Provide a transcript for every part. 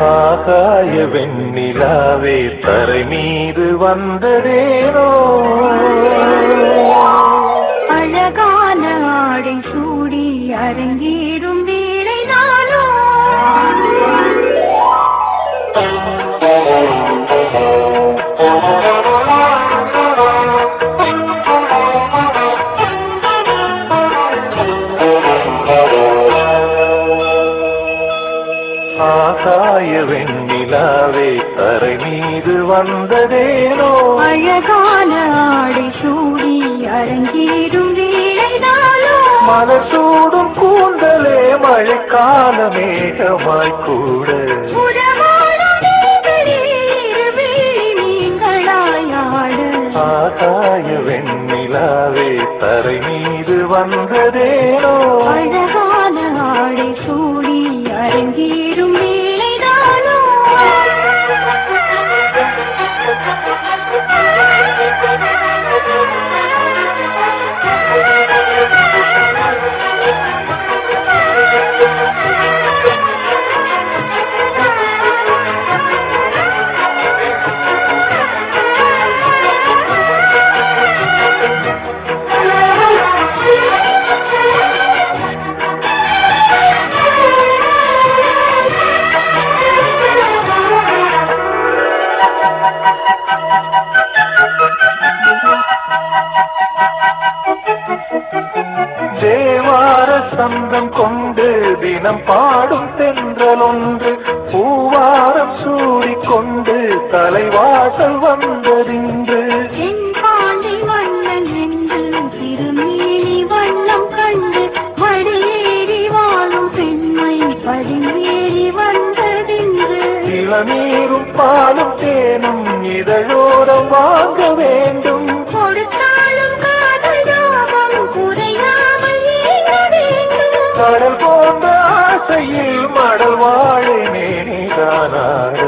ஆகாய வெண்ணிலாவே தரை மீது வந்ததேனோ அழகான ஆடை சூடி அரங்கேறும் வேளைதானோ ஆகாய வெண்ணிலாவே தரை மீது வந்ததேனோ அழகான ஆடை சூடி அரங்கேறும் வேளைதானோ மனசூடும் கூந்தலே மழைக்கால மேகமாய் கூட உறவாடும் நீங்களே இருவேளை நீங்களாயாடு ஆகாய வெண்ணிலாவே தரை மீது வந்ததேனோ அழகான ஆடை சூடி அரங்கேறும் வேளைதானோ தேவார சந்தம் கொண்டு தினம் பாடும் தென்றல் ஒன்று பூவாரம் சூடிக்கொண்டு தலைவாசல் வந்ததின்று என் பாண்டி மன்னன் என்று திருமேனி வண்ணம் கண்டு மடியேறி வாழும் பெண்மை படியேறி வந்ததென்று இளநீரும் பாலும் தேனும் இதழோரம் வாங்க வேண்டும் கொடுத்தாலும் காதல் தாபம் குறையாமல் ஏங்க வேண்டும் கடல் போன்ற ஆசையில் மடல் வாழை மேனிதானாடு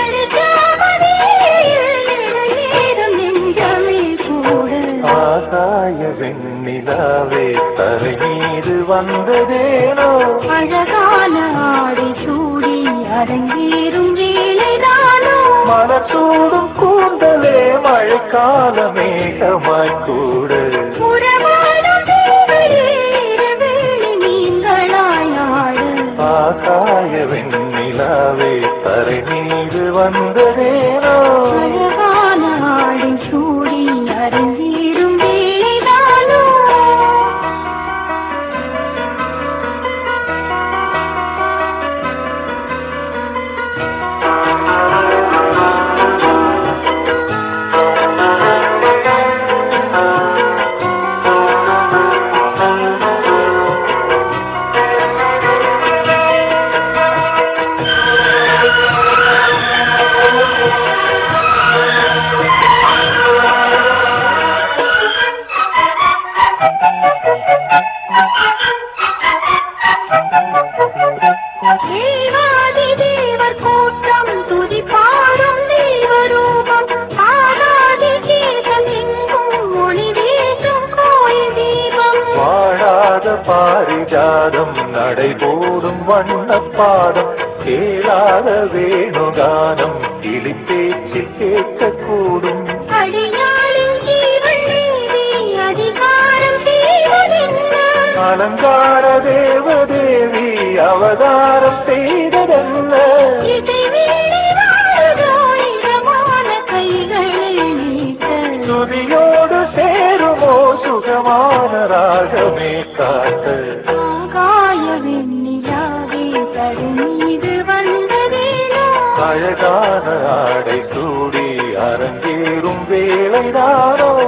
ஆகாய வெண்ணிலாவே தரை மீது வந்ததேனோ அழகான ஆடை சூடி அரங்கேறும் வேலைதானோ மலசூடும் கூந்தலே மழைக்கால மேகமாய் கூட உறவாடும் தேவரே, இரவேளை நீங்களாயாடு ஆகாய வெண்ணிலாவே தரை மீது வந்ததேனோ அழகான ஆடை சூடி அரங்கேறும் வேலைதானோ தேவாதி தேவர் கூட்டம் துதி பாடும் தெய்வரூபம் ஆராதி கேசம் எங்கும் ஒளி வீசும் கோயில் தீபம் வாழாத பாரிஜாதம் நடைபோடும் வண்ணப்பாதம் கேளாத வேணுகானம் கிளிப்பேச்சில் கேட்கக்கூடும் அடியாளின் ஜீவன் மீதி அதிகாரம் செய்வதென்ன அலங்கார தேவதேவி அவதாரம் செய்ததென்ன இசை வேலை வாழுதோ இதமான கைகளை நீட்ட துதியோடு சேருமோ சுகமான ராகமே காட்ட ஆகாய வெண்ணிலாவே தருமீது வந்ததேனோ அழகான ஆடை சூடி அரங்கேறும் வேளைதானோ